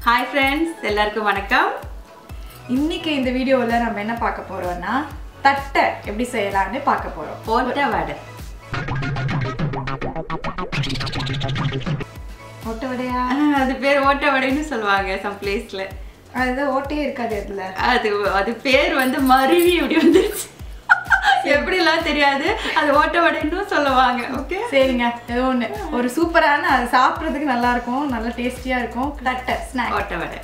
Hi friends எல்லாருக்கும் வணக்கம் இன்னைக்கு இந்த வீடியோவில் நம்ம என்ன பார்க்க போறோம்னா தட்டை எப்படி செய்யலாம்னு பார்க்க போறோம் ஓட்ட வடை ஓட்ட வடையா ஆஹ், அது பேர் ஓட்ட வடைன்னு சொல்லுவாங்க சம் பிளேஸ்ல அது ஓட்டையே இருக்காது அதுல அது அது பேர் வந்து மருவி இப்படி வந்துருச்சு எப்படிலாம் தெரியாது அது ஓட்ட வடைன்னு சொல்லுவாங்க ஓகே சரிங்க ஏதோ ஒன்று ஒரு சூப்பரான அது சாப்பிட்றதுக்கு நல்லா இருக்கும் நல்லா டேஸ்டியா இருக்கும் தட்டை ஸ்நாக் ஓட்ட வடை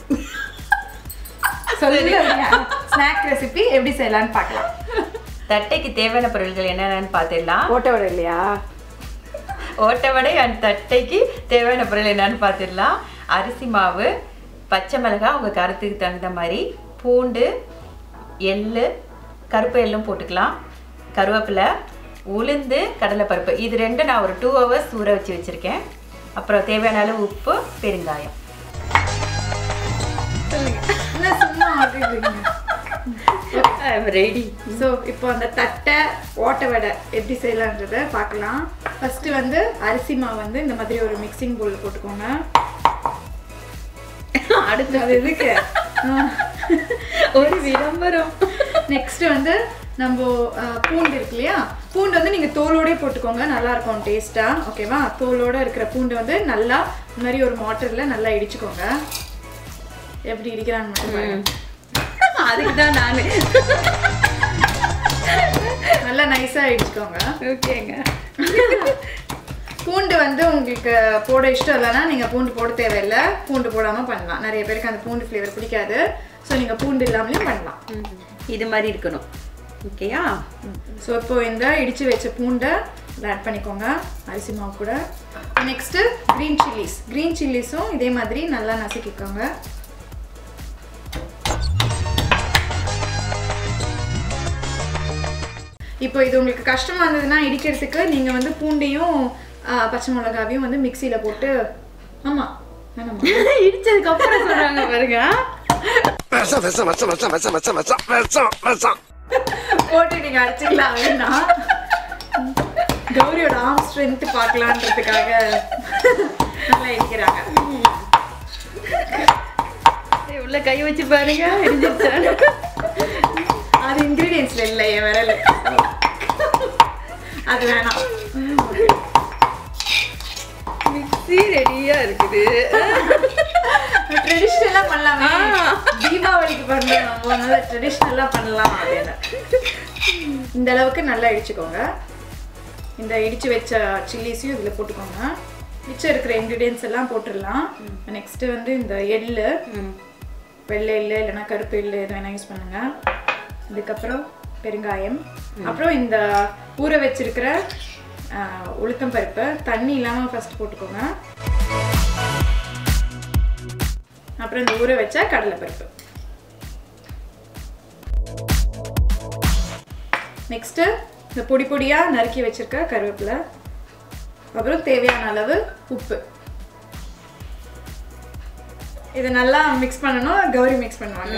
சொல்லுங்க ஸ்நாக் ரெசிபி எப்படி செய்யலாம்னு பார்க்கலாம் தட்டைக்கு தேவையான பொருட்கள் என்னென்னு பார்த்துடலாம் ஓட்ட வடை இல்லையா ஓட்ட வடை அண்ட் தட்டைக்கு தேவையான பொருள் என்னன்னு பார்த்துடலாம் அரிசி மாவு பச்சை மிளகாய் உங்கள் கருத்துக்கு தகுந்த மாதிரி பூண்டு எள்ளு கருப்பு எள்ளும் போட்டுக்கலாம் கருவேப்பிலை உளுந்து கடலைப்பருப்பு இது ரெண்டும் நான் ஒரு டூ ஹவர்ஸ் ஊற வச்சு வச்சுருக்கேன் அப்புறம் தேவையான அளவு உப்பு பெருங்காயம் என்ன சும்மா ரெடி ஸோ இப்போ அந்த தட்டை ஓட்ட வடை எப்படி செய்யலான்றத பார்க்கலாம் ஃபர்ஸ்ட் வந்து அரிசி மாவு வந்து இந்த மாதிரி ஒரு மிக்சிங் போல் போட்டுக்கோங்க அடுத்து அது எதுக்கு ஒரு விளம்பரம் நெக்ஸ்ட் வந்து நம்ம அஹ், பூண்டு இருக்கு இல்லையா பூண்டு வந்து நீங்கள் தோலோடே போட்டுக்கோங்க நல்லா இருக்கும் டேஸ்ட்டாக ஓகேவா தோலோட இருக்கிற பூண்டு வந்து நல்லா இந்த மாதிரி ஒரு மாட்டரில் நல்லா இடிச்சுக்கோங்க எப்படி இடிக்கிறாங்க மட்டும் பாருங்க. அதுக்கு தான் நான் நல்லா நைஸாக இடிச்சுக்கோங்க ஓகேங்க பூண்டு வந்து உங்களுக்கு போட இஷ்டம் இல்லைன்னா நீங்கள் பூண்டு போட தேவையில்லை பூண்டு போடாமல் பண்ணலாம் நிறைய பேருக்கு அந்த பூண்டு ஃப்ளேவர் பிடிக்காது ஸோ நீங்கள் பூண்டு இல்லாமலேயும் பண்ணலாம் இது மாதிரி இருக்கணும் ஓகேயா ஸோ இப்போ இந்த இடித்து வச்ச பூண்டை ஆட் பண்ணிக்கோங்க அரிசி மாவு கூட நெக்ஸ்ட்டு க்ரீன் சில்லிஸ் க்ரீன் சில்லிஸும் இதே மாதிரி நல்லா நசுக்கிக்கோங்க இப்போ இது உங்களுக்கு கஷ்டமா இருந்ததுன்னா இடிக்கிறதுக்கு நீங்க வந்து பூண்டையும் ஆ, பச்சை மிளகாவையும் வந்து மிக்சியில போட்டு ஆமா வேணாமா இடிச்சதுக்கு அப்புறம் சொல்றாங்க பாருங்க விஷம் விஷம் விஷம் விஷம் விஷம் விஷம் விஷம் விஷம் விஷம் போட்டு நீங்க அடிச்சுக்கலாம் வேணா கௌரியோட ஆர்ம் ஸ்ட்ரென்த் பார்க்கலான்றதுக்காக நல்லா இடிக்கிறாங்க ஏய், உள்ள கை வச்சு பாருங்க இடிஞ்சிருச்சா அது இன்கிரீடியன்ஸ்ல இல்லை என் விரல் அது வேணாம் மிக்ஸி ரெடியா இருக்குது ட்ரெடிஷ்னலா பண்ணலாமே ஆ. தீபாவளிக்கு பண்றோம் நம்ம அதனால ட்ரெடிஷ்னலா பண்ணலாம் அப்படின்னு இந்த அளவுக்கு நல்லா இடிச்சுக்கோங்க இந்த இடிச்சு வச்ச சில்லிஸையும் இதில் போட்டுக்கோங்க மிச்சம் இருக்கிற இன்க்ரீடியன்ஸ் எல்லாம் போட்டுடலாம் நெக்ஸ்ட் வந்து இந்த எள்ளு வெள்ளை எள்ளு இல்லைன்னா கருப்பு எள்ளு எது வேணா யூஸ் பண்ணுங்க அதுக்கப்புறம் பெருங்காயம் அப்புறம் இந்த ஊற வச்சிருக்கிற ஆஹ், உளுத்தம் பருப்பு தண்ணி இல்லாமல் ஃபர்ஸ்ட் போட்டுக்கோங்க அப்புறம் இந்த ஊற வச்ச கடலைப்பருப்பு நெக்ஸ்ட்டு இந்த பொடி பொடியாக நறுக்கி வச்சிருக்க கருவேப்பிலை அப்புறம் தேவையான அளவு உப்பு இதை நல்லா மிக்ஸ் பண்ணணும் கௌரி மிக்ஸ் பண்ணுவாங்க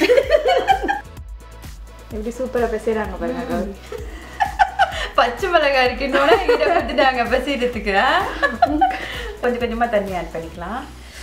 எப்படி சூப்பராக பேசுகிறாங்க பாருங்க கௌரி பச்சை மிளகாய் இருக்குன்னோட இதை கொடுத்துட்டாங்க பசிக்கிறதுக்கு ஆ? கொஞ்சம் கொஞ்சமா தண்ணி ஆட் பண்ணிக்கலாம்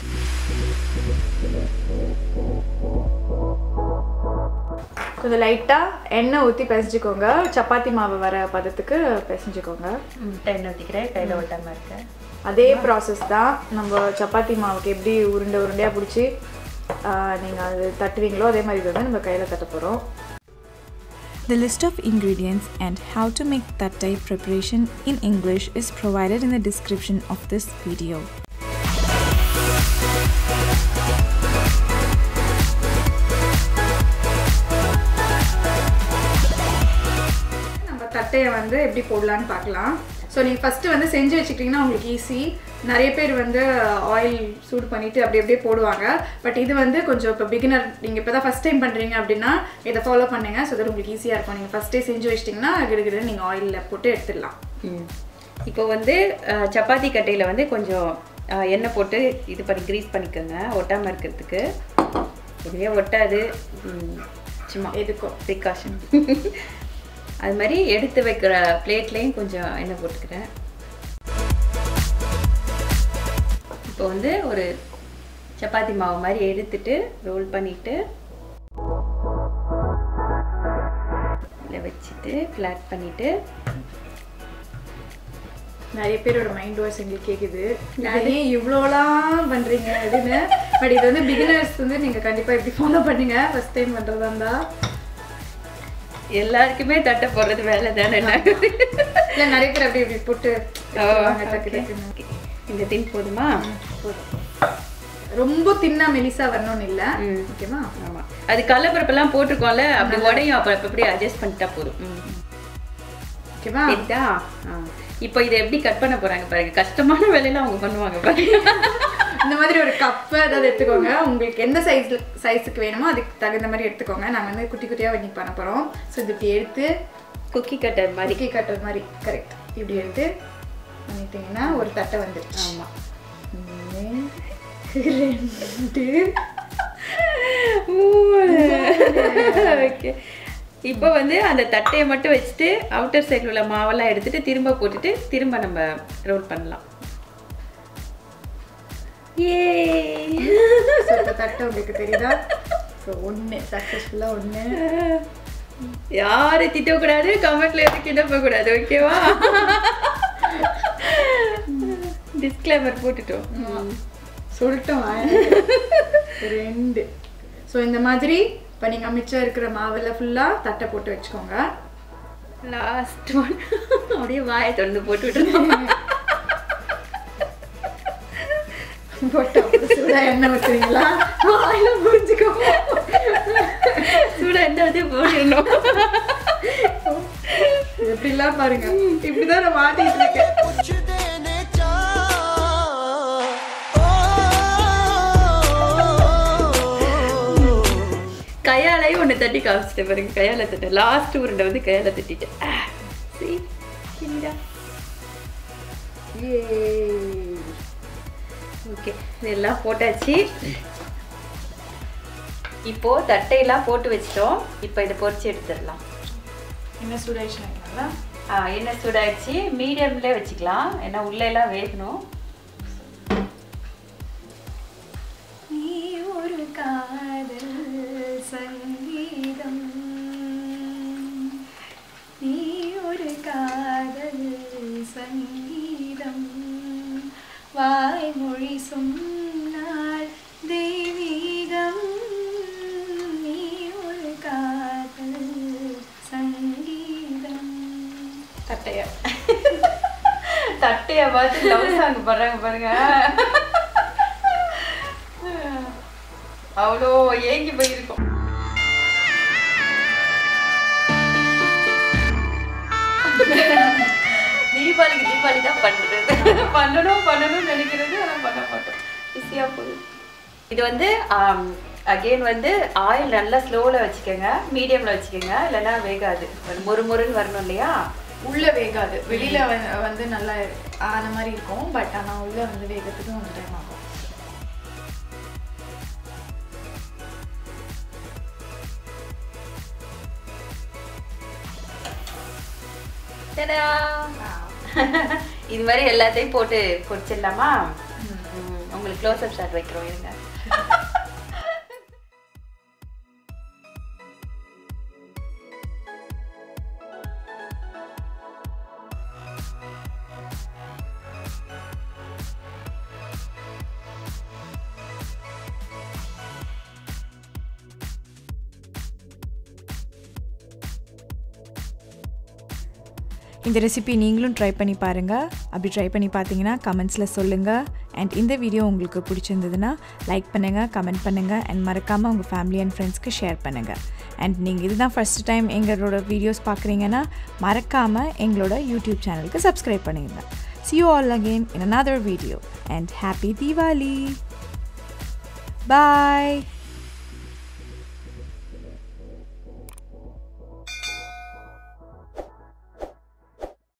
கொஞ்சம் லைட்டாக எண்ணெய் ஊற்றி பிசைஞ்சுக்கோங்க சப்பாத்தி மாவு வர பதத்துக்கு பிசைஞ்சுக்கோங்க எண்ணெய் ஊற்றிக்கிறேன் கையில் ஒட்டாம இருக்கேன் அதே ப்ராசஸ் தான் நம்ம சப்பாத்தி மாவுக்கு எப்படி உருண்டை உருண்டையாக பிடிச்சி நீங்கள் அது தட்டுவீங்களோ அதே மாதிரி இது வந்து நம்ம கையில் தட்ட போகிறோம் The list of ingredients and how to make thattai preparation in English is provided in the description of this video. நம்ம தட்டையை வந்து எப்படி போடலான்னு பார்க்கலாம் ஸோ நீங்கள் ஃபஸ்ட்டு வந்து செஞ்சு வச்சுக்கிட்டிங்கன்னா உங்களுக்கு ஈஸி நிறைய பேர் வந்து ஆயில் சூடு பண்ணிவிட்டு அப்படி அப்படியே போடுவாங்க பட் இது வந்து கொஞ்சம் இப்போ பிகினர் நீங்கள் இப்போ தான் ஃபஸ்ட் டைம் பண்ணுறீங்க அப்படின்னா இதை ஃபாலோ பண்ணுங்க ஸோ தட் உங்களுக்கு ஈஸியாக இருக்கும் நீங்கள் ஃபஸ்ட்டே செஞ்சு வச்சிட்டிங்கன்னா கிடுகிடு நீங்கள் ஆயிலில் போட்டு எடுத்துடலாம் ம். இப்போ வந்து அஹ், சப்பாத்தி கட்டையில் வந்து கொஞ்சம் அஹ், எண்ணெய் போட்டு இது பண்ணி க்ரீஸ் பண்ணிக்கோங்க ஒட்டாமல் இருக்கிறதுக்கு இதுவே ஒட்டாது ம், சும்மா எதுக்கும் ப்ரிகாஷன் அது மாதிரி எடுத்து வைக்கிற பிளேட்லேயும் கொஞ்சம் எண்ணெய் போட்டுக்கிறேன் இப்போ வந்து ஒரு சப்பாத்தி மாவு மாதிரி எடுத்துட்டு ரோல் பண்ணிட்டு இதில் வச்சுட்டு ஃப்ளாட் பண்ணிட்டு நிறைய பேரோட மைண்ட் வாய்ஸ் எங்களுக்கு கேக்குது நிறைய இவ்வளோலாம் பண்றீங்க அப்படின்னு பட் இது வந்து பிகினர்ஸ் வந்து நீங்க கண்டிப்பா இப்படி ஃபாலோ பண்ணுங்க ஃபர்ஸ்ட் டைம் பண்றதா இருந்தா எல்லாருக்குமே தட்டை போடுறது வேலை தானே என்ன இல்ல நிறைய பேர் அப்படி இப்படி போட்டு எடுத்துருவாங்க டக்கு okay. டக்குன்னு. இந்த தின் போதுமா போதும். ரொம்ப தின்னா மெலிசா வரணும்னு இல்ல ம். ஓகேவா ஆமா அது கடலப்பருப்பெல்லாம் போட்டிருக்கோம்ல அப்படி உடையும் அப்ப அப்ப அப்படியே அட்ஜஸ்ட் பண்ணிட்டா போதும் ம். ஓகேவா தெரியுதா ஆ. இப்போ இதை எப்படி கட் பண்ண போறாங்க பாருங்க கஷ்டமான வேலையெல்லாம் அவங்க பண்ணுவாங்க பாருங்க இந்த மாதிரி ஒரு கப்பு ஏதாவது எடுத்துக்கோங்க உங்களுக்கு எந்த சைஸ் சைஸுக்கு வேணுமோ அதுக்கு தகுந்த மாதிரி எடுத்துக்கோங்க நாங்க வந்து குட்டி குட்டியா பண்ணி பண்ண போறோம் ஸோ இது இப்படி எடுத்து குக்கி கட்டர் மாதிரி மடிக்கை கட்டுற மாதிரி கரெக்ட் இப்படி எடுத்து பண்ணிட்டீங்கன்னா ஒரு தட்டை வந்துருச்சு ஆமா ஒன்று ரெண்டு ஓகே இப்போ வந்து அந்த தட்டையை மட்டும் வச்சுட்டு அவுட்டர் சைடில் உள்ள மாவெல்லாம் எடுத்துட்டு திரும்ப போட்டுட்டு திரும்ப நம்ம ரோல் பண்ணலாம் ஏ ஸோ இந்த தட்டை உங்களுக்கு தெரியுதா ஸோ ஒன்று சக்ஸஸ்ஃபுல்லாக ஒன்று யாரை திட்டக்கூடாது கமெண்ட்ல எதுவும் கிடப்ப கூடாது ஓகேவா டிஸ்க்ளைமர் போட்டுட்டோம் சொல்லிட்டோம் ரெண்டு ஸோ இந்த மாதிரி இப்போ நீங்கள் மிச்சம் இருக்கிற மாவில் ஃபுல்லாக தட்டை போட்டு வச்சுக்கோங்க லாஸ்ட் ஒன் அப்படியே வாயை திறந்து போட்டு விட்டுருந்தோம் போட்டு அப்புறம் சூடா எண்ணெய் ஊற்றுறீங்களா வாயில புரிஞ்சுக்கோ சூட எந்த இடத்தையும் போட்டுருந்தோம் எப்படிலாம் பாருங்க இப்படிதான் நான் மாட்டிட்டு இருக்கேன் कुछ देने जा ओ கையாலையும் ஒன்று தட்டி காமிச்சிட்டேன் பாருங்க கையால தட்ட லாஸ்ட் உருண்டை வந்து கையால தட்டிட்டேன் ஆ, see? கிளிடா. ஓகே இதெல்லாம் போட்டாச்சு இப்போ தட்டையெல்லாம் போட்டு வச்சிட்டோம் இப்போ இதை பொரிச்சு எடுத்துடலாம் என்ன சூடாயிடுச்சுங்களா ஆ எண்ணெய் சூடாயிடுச்சு மீடியம்லேயே வச்சுக்கலாம் ஏன்னா உள்ள எல்லாம் வேகணும் நீ ஒரு காதல் சங்கீதம் நீ ஒரு காதல் சங்கீதம் வாய்மொழி சொன்னால் தெய்வீகம் நீ ஒரு காதல் சங்கீதம் தட்டைய தட்டைய பார்த்து லவ் சாங் பாடுறாங்க பாருங்க அவ்வளோ ஏங்கி போயிருக்கோம் தீபாவளிக்கு தீபாவளி தான் பண்ணுறது பண்ணணும் பண்ணணும்னு நினைக்கிறது ஆனால் பண்ண மாட்டோம் ஈஸியாக போகுது இது வந்து அகெயின் வந்து ஆயில் நல்லா ஸ்லோவில் வச்சுக்கோங்க மீடியமில் வச்சுக்கோங்க இல்லைன்னா வேகாது மொறு மொறுன்னு வரணும் இல்லையா உள்ள வேகாது வெளியில வந்து- வந்து நல்லா ஆன மாதிரி இருக்கும் பட் ஆனா உள்ள வந்து வேகத்துக்கு கொஞ்சம் டைம் ஆகும் டடா! இது மாதிரி எல்லாத்தையும் போட்டு பொரிச்சிடலாமா ம், உங்களுக்கு க்ளோஸ் அப் ஷாட் வைக்கிறோம் இருங்க இந்த ரெசிபி நீங்களும் ட்ரை பண்ணி பாருங்கள் அப்படி ட்ரை பண்ணி பார்த்தீங்கன்னா கமெண்ட்ஸில் சொல்லுங்கள் அண்ட் இந்த வீடியோ உங்களுக்கு பிடிச்சிருந்ததுன்னா லைக் பண்ணுங்கள் கமெண்ட் பண்ணுங்கள் அண்ட் மறக்காமல் உங்கள் ஃபேமிலி அண்ட் ஃப்ரெண்ட்ஸ்க்கு ஷேர் பண்ணுங்கள் அண்ட் நீங்கள் இதுதான் ஃபர்ஸ்ட் டைம் எங்களோட வீடியோஸ் பார்க்குறீங்கன்னா மறக்காமல் எங்களோட யூடியூப் சேனலுக்கு சப்ஸ்கிரைப் பண்ணிடுங்க See you all again in another video and happy Diwali! Bye!